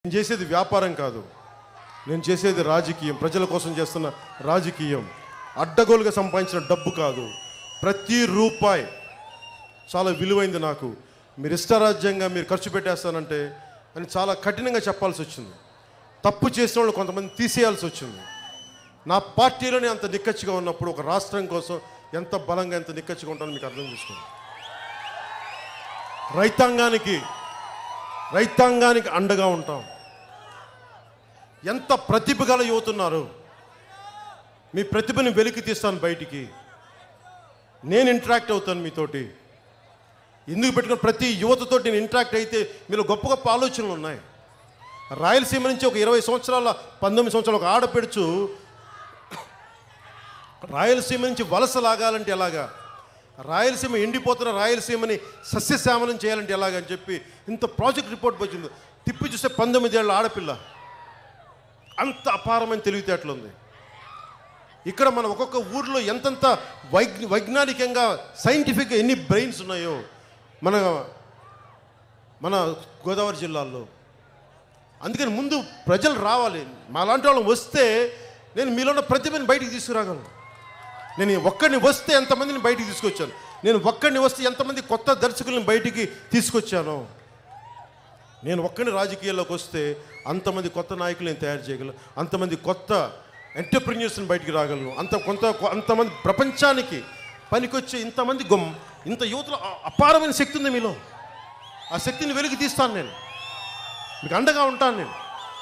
నేను చేసేది వ్యాపారం కాదు నేను చేసేది రాజకీయం ప్రజల కోసం చేస్తున్న రాజకీయం అడ్డగోలుగా సంపాదించిన డబ్బు కాదు ప్రతి రూపాయి చాలా విలువైంది నాకు మీరు ఇష్టారాజ్యంగా మీరు ఖర్చు పెట్టేస్తానంటే అని చాలా కఠినంగా చెప్పాల్సి వచ్చింది తప్పు చేసిన వాళ్ళు కొంతమంది తీసేయాల్సి వచ్చింది నా పార్టీలోనే అంత నిక్కచ్చిగా ఉన్నప్పుడు ఒక రాష్ట్రం కోసం ఎంత బలంగా ఎంత నిక్కచ్చిగా ఉంటానో మీకు అర్థం చేసుకోండి రైతాంగానికి రైతాంగానికి అండగా ఉంటాం ఎంత ప్రతిభ గల యువతున్నారు మీ ప్రతిభని వెలికి తీస్తాను బయటికి నేను ఇంటరాక్ట్ అవుతాను మీతోటి ఎందుకు పెట్టుకున్న ప్రతి యువతతో నేను ఇంటరాక్ట్ అయితే మీలో గొప్ప గొప్ప ఆలోచనలు ఉన్నాయి రాయలసీమ నుంచి ఒక ఇరవై సంవత్సరాల పంతొమ్మిది సంవత్సరాల ఒక ఆడపెడుచు రాయలసీమ నుంచి వలస లాగాలంటే ఎలాగా రాయలసీమ ఎండిపోతున్న రాయలసీమని సస్యశ్యామలం చేయాలంటే ఎలాగా అని చెప్పి ఇంత ప్రాజెక్ట్ రిపోర్ట్ వచ్చింది తిప్పి చూస్తే పంతొమ్మిది ఏళ్ళ ఆడపిల్ల అంత అపారమైన తెలివితేటలు ఉంది ఇక్కడ మన ఒక్కొక్క ఊర్లో ఎంతెంత వైగ్ వైజ్ఞానికంగా సైంటిఫిక్గా ఎన్ని బ్రెయిన్స్ ఉన్నాయో మన మన గోదావరి జిల్లాల్లో అందుకని ముందు ప్రజలు రావాలి మా లాంటి వాళ్ళం వస్తే నేను మీలో ఉన్న ప్రతిభని బయటికి తీసుకురాగలను నేను ఒక్కడిని వస్తే ఎంతమందిని బయటికి తీసుకొచ్చాను నేను ఒక్కడిని వస్తే ఎంతమంది కొత్త దర్శకుల్ని బయటికి తీసుకొచ్చాను నేను ఒక్కడిని రాజకీయాల్లోకి వస్తే అంతమంది కొత్త నాయకులు నేను తయారు చేయగలను అంతమంది కొత్త ఎంటర్ప్రిన్యూర్స్ని బయటికి రాగలను అంత కొంత అంతమంది ప్రపంచానికి పనికొచ్చే ఇంతమంది గొమ్ ఇంత యువతలో అ- అపారమైన శక్తి ఉంది మీలో ఆ శక్తిని వెలికి తీస్తాను నేను మీకు అండగా ఉంటాను నేను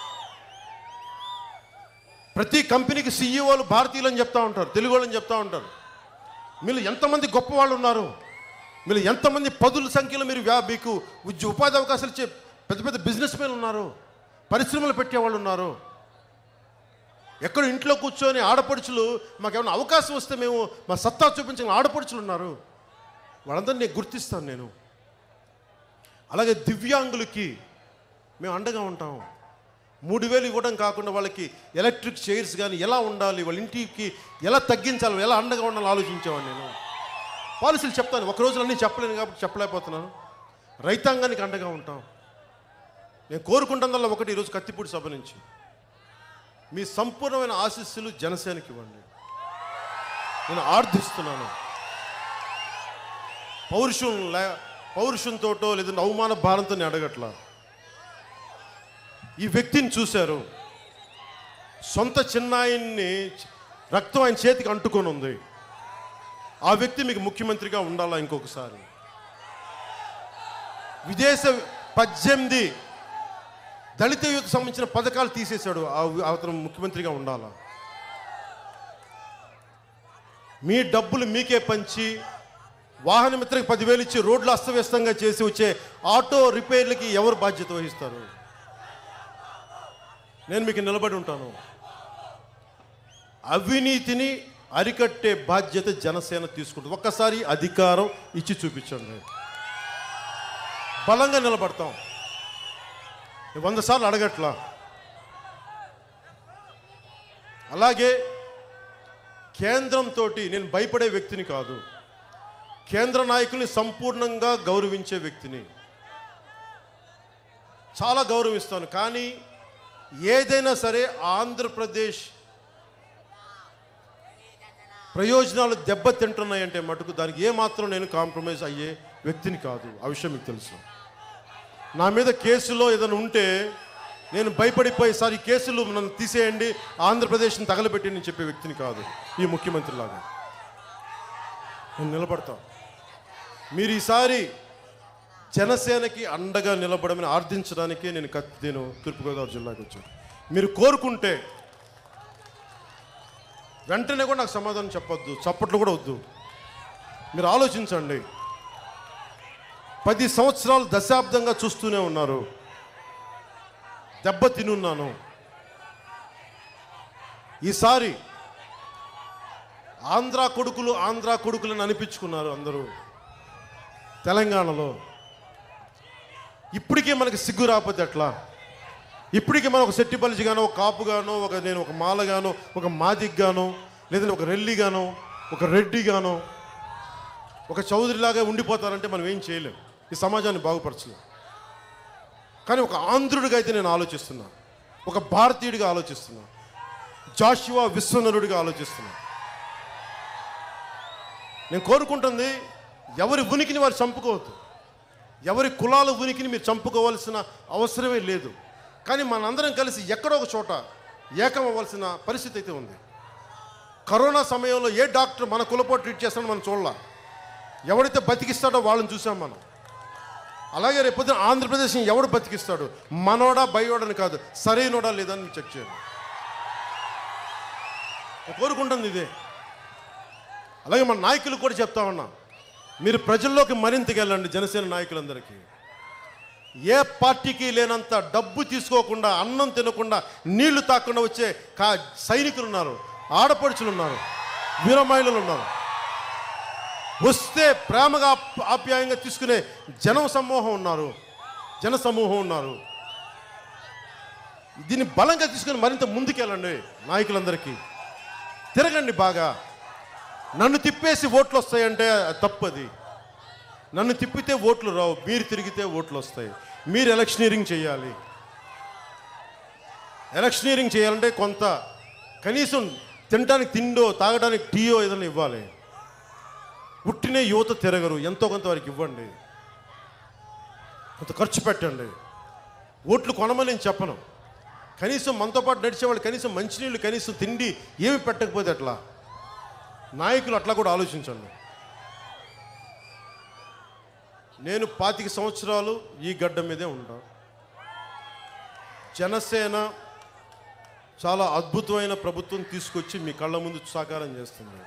ప్రతి కంపెనీకి సీఈఓలు భారతీయులు అని చెప్తా ఉంటారు తెలుగు వాళ్ళని చెప్తా ఉంటారు మీరు ఎంతమంది గొప్ప వాళ్ళు ఉన్నారు మీరు ఎంతమంది పదుల సంఖ్యలో మీరు వ్యా- మీకు ఉద్య ఉపాధి అవకాశాలు ఇచ్చే పెద్ద పెద్ద బిజినెస్ మెన్ ఉన్నారు పరిశ్రమలు పెట్టేవాళ్ళు ఉన్నారు ఎక్కడ ఇంట్లో కూర్చొని ఆడపడుచులు మాకేమైనా అవకాశం వస్తే మేము మా సత్తా చూపించిన ఆడపడుచులు ఉన్నారు వాళ్ళందరినీ నేను గుర్తిస్తాను నేను అలాగే దివ్యాంగులకి మేము అండగా ఉంటాం మూడు వేలు ఇవ్వడం కాకుండా వాళ్ళకి ఎలక్ట్రిక్ చైర్స్ కానీ ఎలా ఉండాలి వాళ్ళ ఇంటికి ఎలా తగ్గించాలి ఎలా అండగా ఉండాలి ఆలోచించేవాడిని నేను పాలసీలు చెప్తాను ఒక రోజులు అన్నీ చెప్పలేను కాబట్టి చెప్పలేకపోతున్నాను రైతాంగానికి అండగా ఉంటాం నేను కోరుకుంటుందల్లా ఒకటి ఈరోజు కత్తిపూడి సభ నుంచి మీ సంపూర్ణమైన ఆశీస్సులు జనసేనకి ఇవ్వండి నేను ఆర్థిస్తున్నాను పౌరుషం లే పౌరుషంతోటో లేదంటే అవమాన భారంతో నేను అడగట్లా ఈ వ్యక్తిని చూశారు సొంత చిన్నాయన్ని రక్తం ఆయన చేతికి అంటుకొని ఉంది ఆ వ్యక్తి మీకు ముఖ్యమంత్రిగా ఉండాలా ఇంకొకసారి విదేశ పద్దెనిమిది దళిత యువతకు సంబంధించిన పథకాలు తీసేశాడు ఆ- అతను ముఖ్యమంత్రిగా ఉండాలా మీ డబ్బులు మీకే పంచి వాహన మిత్రకి పదివేలు ఇచ్చి రోడ్లు అస్తవ్యస్తంగా చేసి వచ్చే ఆటో రిపేర్లకి ఎవరు బాధ్యత వహిస్తారు నేను మీకు నిలబడి ఉంటాను అవినీతిని అరికట్టే బాధ్యత జనసేన తీసుకుంటుంది ఒక్కసారి అధికారం ఇచ్చి చూపించండి బలంగా నిలబడతాం నేను వంద సార్లు అడగట్లా అలాగే కేంద్రంతో నేను భయపడే వ్యక్తిని కాదు కేంద్ర నాయకుల్ని సంపూర్ణంగా గౌరవించే వ్యక్తిని చాలా గౌరవిస్తాను కానీ ఏదైనా సరే ఆంధ్రప్రదేశ్ ప్రయోజనాలు దెబ్బతింటున్నాయంటే మటుకు దానికి ఏమాత్రం నేను కాంప్రమైజ్ అయ్యే వ్యక్తిని కాదు ఆ విషయం మీకు తెలుసు నా మీద కేసులో ఏదైనా ఉంటే నేను భయపడిపోయి సార్ ఈ కేసులు నన్ను తీసేయండి ఆంధ్రప్రదేశ్ని తగలబెట్టి నేను చెప్పే వ్యక్తిని కాదు ఈ ముఖ్యమంత్రి లాగా నేను నిలబడతా మీరు ఈసారి జనసేనకి అండగా నిలబడమని ఆర్థించడానికే నేను కత్ నేను తూర్పుగోదావరి జిల్లాకి వచ్చాను మీరు కోరుకుంటే వెంటనే కూడా నాకు సమాధానం చెప్పొద్దు చప్పట్లు కూడా వద్దు మీరు ఆలోచించండి పది సంవత్సరాలు దశాబ్దంగా చూస్తూనే ఉన్నారు దెబ్బ తినున్నాను ఈసారి ఆంధ్ర కొడుకులు ఆంధ్ర కొడుకులను అనిపించుకున్నారు అందరూ తెలంగాణలో ఇప్పటికే మనకి సిగ్గు రాకపోతే ఎట్లా ఇప్పటికీ మనం ఒక సెట్టిపల్లిజి గానో ఒక కాపుగానో ఒక నేను ఒక మాలగానో ఒక మాదిగ్గానో లేదంటే ఒక రెల్లిగానో ఒక రెడ్డిగానో ఒక చౌదరిలాగా ఉండిపోతారంటే మనం ఏం చేయలేం ఈ సమాజాన్ని బాగుపరచలేం కానీ ఒక ఆంధ్రుడిగా అయితే నేను ఆలోచిస్తున్నా ఒక భారతీయుడిగా ఆలోచిస్తున్నా జాషువా విశ్వనరుడిగా ఆలోచిస్తున్నా నేను కోరుకుంటుంది ఎవరి ఉనికిని వారు చంపుకోవద్దు ఎవరి కులాల ఉనికిని మీరు చంపుకోవాల్సిన అవసరమే లేదు కానీ మనందరం కలిసి ఎక్కడో ఒక చోట ఏకం అవ్వాల్సిన పరిస్థితి అయితే ఉంది కరోనా సమయంలో ఏ డాక్టర్ మన కులపోటు ట్రీట్ చేస్తాడో మనం చూడాల ఎవడైతే బతికిస్తాడో వాళ్ళని చూసాం మనం అలాగే రేపొద్దున ఆంధ్రప్రదేశ్ని ఎవడు బతికిస్తాడు మనోడా బయోడని కాదు సరైనోడా లేదని మీరు చెక్ చేయండి నేను కోరుకుంటుంది ఇదే అలాగే మన నాయకులు కూడా చెప్తా ఉన్నా మీరు ప్రజల్లోకి మరింతగా వెళ్ళండి జనసేన నాయకులందరికీ ఏ పార్టీకి లేనంత డబ్బు తీసుకోకుండా అన్నం తినకుండా నీళ్లు తాకుండా వచ్చే కా సైనికులు ఉన్నారు ఆడపడుచులు ఉన్నారు వీరమహిళలు ఉన్నారు వస్తే ప్రేమగా ఆప్- ఆప్యాయంగా తీసుకునే జనం సమూహం ఉన్నారు జన సమూహం ఉన్నారు దీన్ని బలంగా తీసుకుని మరింత ముందుకెళ్ళండి నాయకులందరికీ తిరగండి బాగా నన్ను తిప్పేసి ఓట్లు వస్తాయంటే అది తప్పది నన్ను తిప్పితే ఓట్లు రావు మీరు తిరిగితే ఓట్లు వస్తాయి మీరు ఎలక్షనీరింగ్ చేయాలి ఎలక్షనీరింగ్ చేయాలంటే కొంత కనీసం తినడానికి తిండో తాగడానికి టీయో ఏదైనా ఇవ్వాలి పుట్టిన యువత తిరగరు ఎంతో కొంత వారికి ఇవ్వండి కొంత ఖర్చు పెట్టండి ఓట్లు కొనమని నేను చెప్పను కనీసం మనతో పాటు నడిచేవాళ్ళు కనీసం మంచినీళ్ళు కనీసం తిండి ఏమి పెట్టకపోతే ఎట్లా నాయకులు అట్లా కూడా ఆలోచించండి నేను పాతిక సంవత్సరాలు ఈ గడ్డ మీదే ఉంటా జనసేన చాలా అద్భుతమైన ప్రభుత్వం తీసుకొచ్చి మీ కళ్ళ ముందు సాకారం చేస్తుంది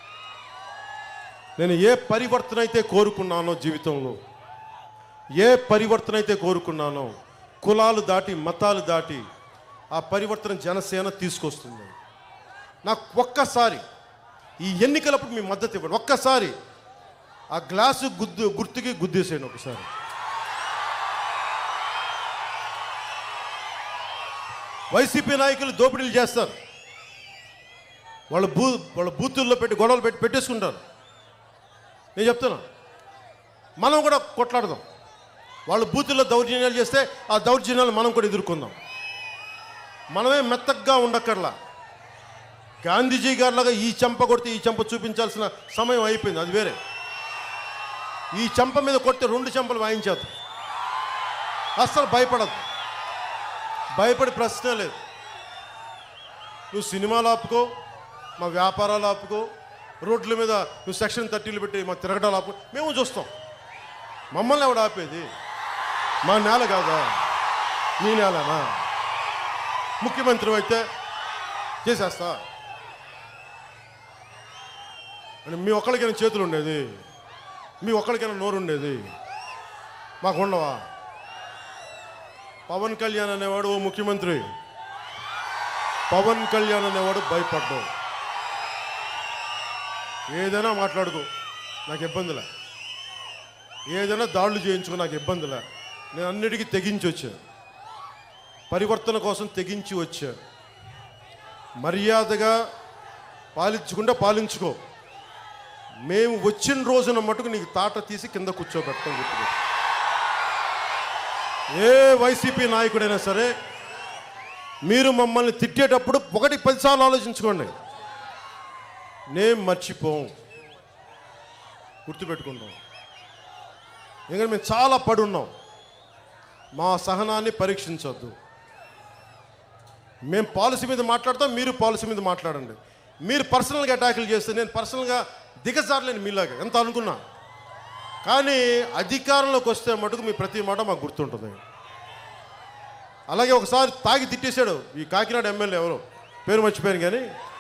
నేను ఏ పరివర్తన అయితే కోరుకున్నానో జీవితంలో ఏ పరివర్తన అయితే కోరుకున్నానో కులాలు దాటి మతాలు దాటి ఆ పరివర్తన జనసేన తీసుకొస్తుంది నాకు ఒక్కసారి ఈ ఎన్నికలప్పుడు మీ మద్దతు ఇవ్వండి ఒక్కసారి ఆ గ్లాసు గుద్దు గుర్తుకి గుద్దేసేయండి ఒకసారి వైసీపీ నాయకులు దోపిడీలు చేస్తారు వాళ్ళ బూ వాళ్ళ బూతుల్లో పెట్టి గొడవలు పెట్టి పెట్టేసుకుంటారు నేను చెప్తున్నా మనం కూడా కొట్లాడదాం వాళ్ళు బూతుల్లో దౌర్జన్యాలు చేస్తే ఆ దౌర్జన్యాలు మనం కూడా ఎదుర్కొందాం మనమే మెత్తగ్గా ఉండక్కర్లా గాంధీజీ గారిలాగా ఈ చెంప కొడితే ఈ చెంప చూపించాల్సిన సమయం అయిపోయింది అది వేరే ఈ చెంప మీద కొడితే రెండు చెంపలు వాయించేద్దాం అస్సలు భయపడద్దు భయపడి ప్రశ్నే లేదు నువ్వు సినిమాలు ఆపుకో మా వ్యాపారాలు ఆపుకో రోడ్ల మీద నువ్వు సెక్షన్ థర్టీలు పెట్టి మా తిరగడాలు ఆపు మేము చూస్తాం మమ్మల్ని ఎవడు ఆపేది మా నేల కాదా నీ నేలనా ముఖ్యమంత్రి అయితే చేసేస్తా అని మీ ఒక్కడికైనా చేతులు ఉండేది మీ ఒక్కడికైనా నోరు ఉండేది మాకు ఉండవా పవన్ కళ్యాణ్ అనేవాడు ఓ ముఖ్యమంత్రి పవన్ కళ్యాణ్ అనేవాడు భయపడ్డావు ఏదైనా మాట్లాడుకో నాకు ఇబ్బందిలే ఏదైనా దాడులు చేయించుకో నాకు ఇబ్బందిలే నేను అన్నిటికీ తెగించి వచ్చా పరివర్తన కోసం తెగించి వచ్చా మర్యాదగా పాలించకుండా పాలించుకో మేము వచ్చిన రోజున మటుకు నీకు తాట తీసి కింద కూర్చోబెడతాం గుర్తుపెట్టుకో. ఏ వైసీపీ నాయకుడైనా సరే మీరు మమ్మల్ని తిట్టేటప్పుడు ఒకటి పదిసార్లు ఆలోచించుకోండి నేను మర్చిపోం గుర్తుపెట్టుకుంటాం ఎందుకంటే మేము చాలా పడున్నాం మా సహనాన్ని పరీక్షించొద్దు మేము పాలసీ మీద మాట్లాడతాం మీరు పాలసీ మీద మాట్లాడండి మీరు పర్సనల్గా అటాకులు చేస్తే నేను పర్సనల్గా దిగజారలేను మీలాగా ఎంత అనుకున్నా కానీ అధికారంలోకి వస్తే మటుకు మీ ప్రతి మాట మాకు గుర్తుంటుంది అలాగే ఒకసారి తాగి తిట్టేశాడు ఈ కాకినాడ ఎమ్మెల్యే ఎవరు పేరు మర్చిపోయాను కానీ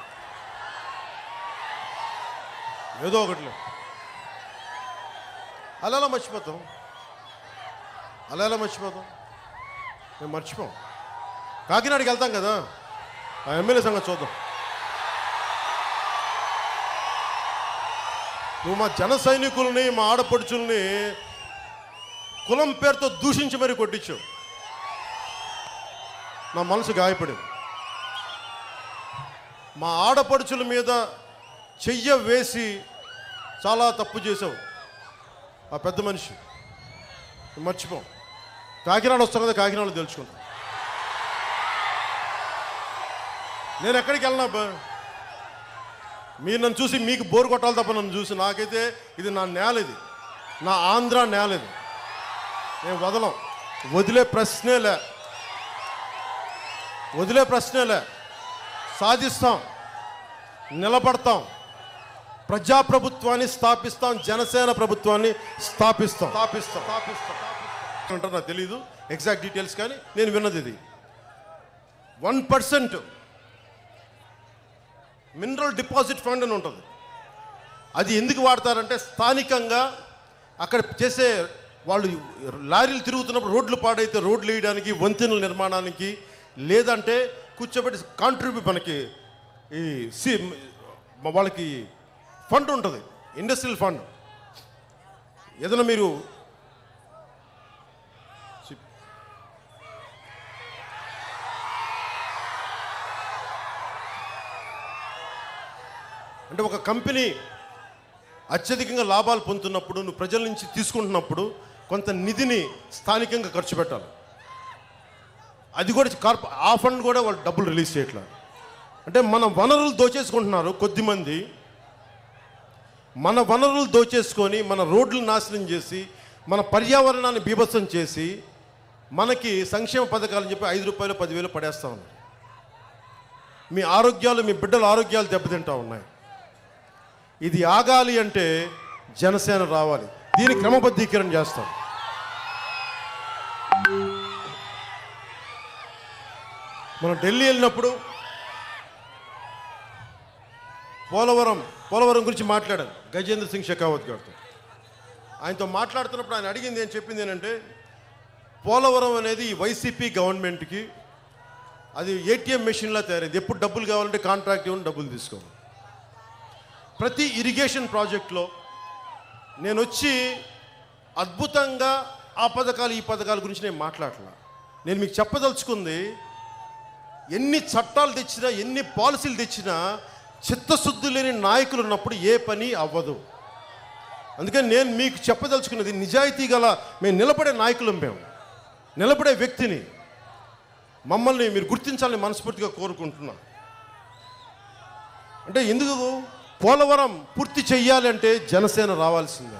ఏదో ఒకటిలే అలా ఎలా మర్చిపోతాం అలా ఎలా మర్చిపోతాం మేము మర్చిపోం కాకినాడకి వెళ్తాం కదా ఆ ఎమ్మెల్యే సంగతి చూద్దాం నువ్వు మా జన సైనికుల్ని మా ఆడపడుచుల్ని కులం పేరుతో దూషించి మరీ కొట్టించావు నా మనసు గాయపడింది మా ఆడపడుచుల మీద చెయ్య వేసి చాలా తప్పు చేసావు ఆ పెద్ద మనిషి మర్చిపోం కాకినాడ వస్తాం కదా కాకినాడలో తెలుసుకుంటాం నేను ఎక్కడికి వెళ్ళినా అబ్బా మీరు నన్ను చూసి మీకు బోర్ కొట్టాలి తప్ప నన్ను చూసి నాకైతే ఇది నా నేల ఇది నా ఆంధ్ర నేల ఇది నేను వదలం వదిలే ప్రశ్నే లే వదిలే ప్రశ్నే లే సాధిస్తాం నిలబడతాం ప్రజాప్రభుత్వాన్ని స్థాపిస్తాం జనసేన ప్రభుత్వాన్ని స్థాపిస్తాం స్థాపిస్తాం స్థాపిస్తాం అంటారు నాకు తెలీదు ఎగ్జాక్ట్ డీటెయిల్స్ కానీ నేను విన్నది ఇది one percent mineral deposit fund అని ఉంటుంది అది ఎందుకు వాడతారంటే స్థానికంగా అక్కడ చేసే వాళ్ళు లారీలు తిరుగుతున్నప్పుడు రోడ్లు పాడైతే రోడ్లు వేయడానికి వంతెనల నిర్మాణానికి లేదంటే కూర్చోబెట్టి కాంట్రిబ్యూట్ మనకి ఈ సి వాళ్ళకి ఫండ్ ఉంటుంది ఇండస్ట్రియల్ ఫండ్ ఏదైనా మీరు అంటే ఒక కంపెనీ అత్యధికంగా లాభాలు పొందుతున్నప్పుడు నువ్వు ప్రజల నుంచి తీసుకుంటున్నప్పుడు కొంత నిధిని స్థానికంగా ఖర్చు పెట్టాలి అది కూడా కార్ప ఆ ఫండ్ కూడా వాళ్ళు డబ్బులు రిలీజ్ చేయట్లేదు అంటే మన వనరులు దోచేసుకుంటున్నారు కొద్దిమంది మన వనరులు దోచేసుకొని మన రోడ్లు నాశనం చేసి మన పర్యావరణాన్ని బీభత్సం చేసి మనకి సంక్షేమ పథకాలని చెప్పి ఐదు రూపాయలు పదివేలు పడేస్తా ఉన్నారు మీ ఆరోగ్యాలు మీ బిడ్డల ఆరోగ్యాలు దెబ్బతింటా ఉన్నాయి ఇది ఆగాలి అంటే జనసేన రావాలి దీని క్రమబద్ధీకరణ చేస్తాం మనం ఢిల్లీ వెళ్ళినప్పుడు పోలవరం పోలవరం గురించి మాట్లాడాను గజేంద్ర సింగ్ షెకావత్ గారితో ఆయనతో మాట్లాడుతున్నప్పుడు ఆయన అడిగింది ఏం చెప్పింది ఏంటంటే పోలవరం అనేది ఈ వైసీపీ గవర్నమెంట్కి అది ఏటీఎం మెషిన్లా తయారైంది ఎప్పుడు డబ్బులు కావాలంటే కాంట్రాక్ట్ ఇవ్వండి డబ్బులు తీసుకోవాలి ప్రతి ఇరిగేషన్ ప్రాజెక్ట్లో నేను వచ్చి అద్భుతంగా ఆ పథకాలు ఈ పథకాల గురించి నేను మాట్లాడలా నేను మీకు చెప్పదలుచుకుంది ఎన్ని చట్టాలు తెచ్చినా ఎన్ని పాలసీలు తెచ్చినా చిత్తశుద్ధి లేని నాయకులు ఉన్నప్పుడు ఏ పని అవ్వదు అందుకని నేను మీకు చెప్పదలుచుకున్నది నిజాయితీ గల మేము నిలబడే నాయకులం మేము నిలబడే వ్యక్తిని మమ్మల్ని మీరు గుర్తించాలని మనస్ఫూర్తిగా కోరుకుంటున్నా అంటే ఎందుకు పోలవరం పూర్తి చెయ్యాలి అంటే జనసేన రావాల్సిందే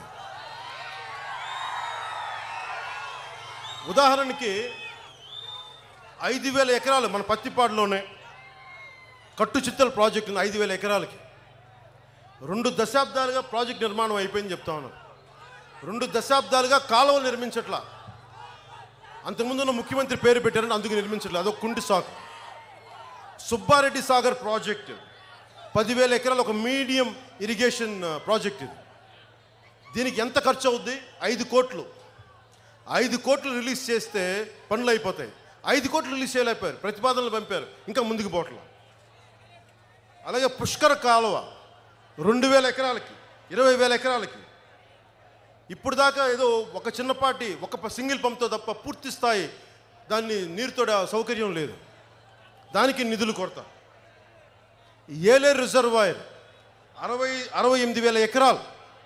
ఉదాహరణకి ఐదు వేల ఎకరాలు మన పత్తిపాడులోనే కట్టు చిత్తల ప్రాజెక్ట్ ఉంది ఐదు వేల ఎకరాలకి రెండు దశాబ్దాలుగా ప్రాజెక్ట్ నిర్మాణం అయిపోయింది చెప్తా ఉన్నాను రెండు దశాబ్దాలుగా కాలువలు నిర్మించట్లా అంతకుముందు ఉన్న ముఖ్యమంత్రి పేరు పెట్టారని అందుకు నిర్మించట్లేదు అదొక కుంటి సాగు సుబ్బారెడ్డి సాగర్ ప్రాజెక్ట్ పదివేల ఎకరాలు ఒక మీడియం ఇరిగేషన్ ఆ, ప్రాజెక్ట్ ఇది దీనికి ఎంత ఖర్చు అవుద్ది ఐదు కోట్లు ఐదు కోట్లు రిలీజ్ చేస్తే పనులు అయిపోతాయి ఐదు కోట్లు రిలీజ్ చేయలేకపోయారు ప్రతిపాదనలు పంపారు ఇంకా ముందుకు పోవట్ల అలాగే పుష్కర కాలువ రెండు వేల ఎకరాలకి ఇరవై వేల ఎకరాలకి ఇప్పుడు దాకా ఏదో ఒక చిన్నపాటి ఒక ప- సింగిల్ పంప్తో తప్ప పూర్తి స్థాయి దాన్ని నీరుతో సౌకర్యం లేదు దానికి నిధులు కొరత ఏలేరు రిజర్వాయర్ అరవై అరవై ఎనిమిది వేల ఎకరాలు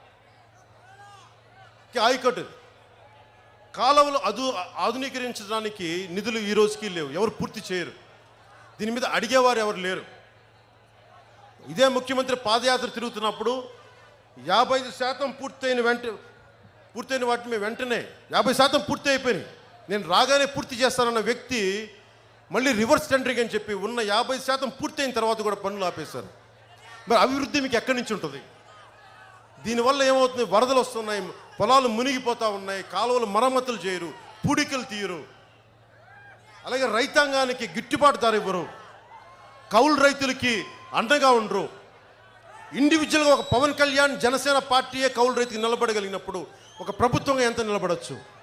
ఆయకట్టు కాలువలు అదు ఆధునీకరించడానికి నిధులు ఈ రోజుకి లేవు ఎవరు పూర్తి చేయరు దీని మీద అడిగేవారు ఎవరు లేరు ఇదే ముఖ్యమంత్రి పాదయాత్ర తిరుగుతున్నప్పుడు యాభై ఐదు శాతం పూర్తయిన వెంట పూర్తయిన వాటిని మేము వెంటనే యాభై శాతం పూర్తి అయిపోయినాయి నేను రాగానే పూర్తి చేస్తానన్న వ్యక్తి మళ్ళీ రివర్స్ టెండరింగ్ అని చెప్పి ఉన్న యాభై శాతం పూర్తయిన తర్వాత కూడా పనులు ఆపేశారు మరి అభివృద్ధి మీకు ఎక్కడి నుంచి ఉంటుంది దీనివల్ల ఏమవుతుంది వరదలు వస్తున్నాయి పొలాలు మునిగిపోతూ ఉన్నాయి కాలువలు మరమ్మతులు చేయరు పూడికలు తీయరు అలాగే రైతాంగానికి గిట్టుబాటు ధర ఇవ్వరు కౌలు రైతులకి అండగా ఉండరు ఇండివిజువల్గా ఒక పవన్ కళ్యాణ్ జనసేన పార్టీయే కౌలు రైతుకి నిలబడగలిగినప్పుడు ఒక ప్రభుత్వంగా ఎంత నిలబడచ్చు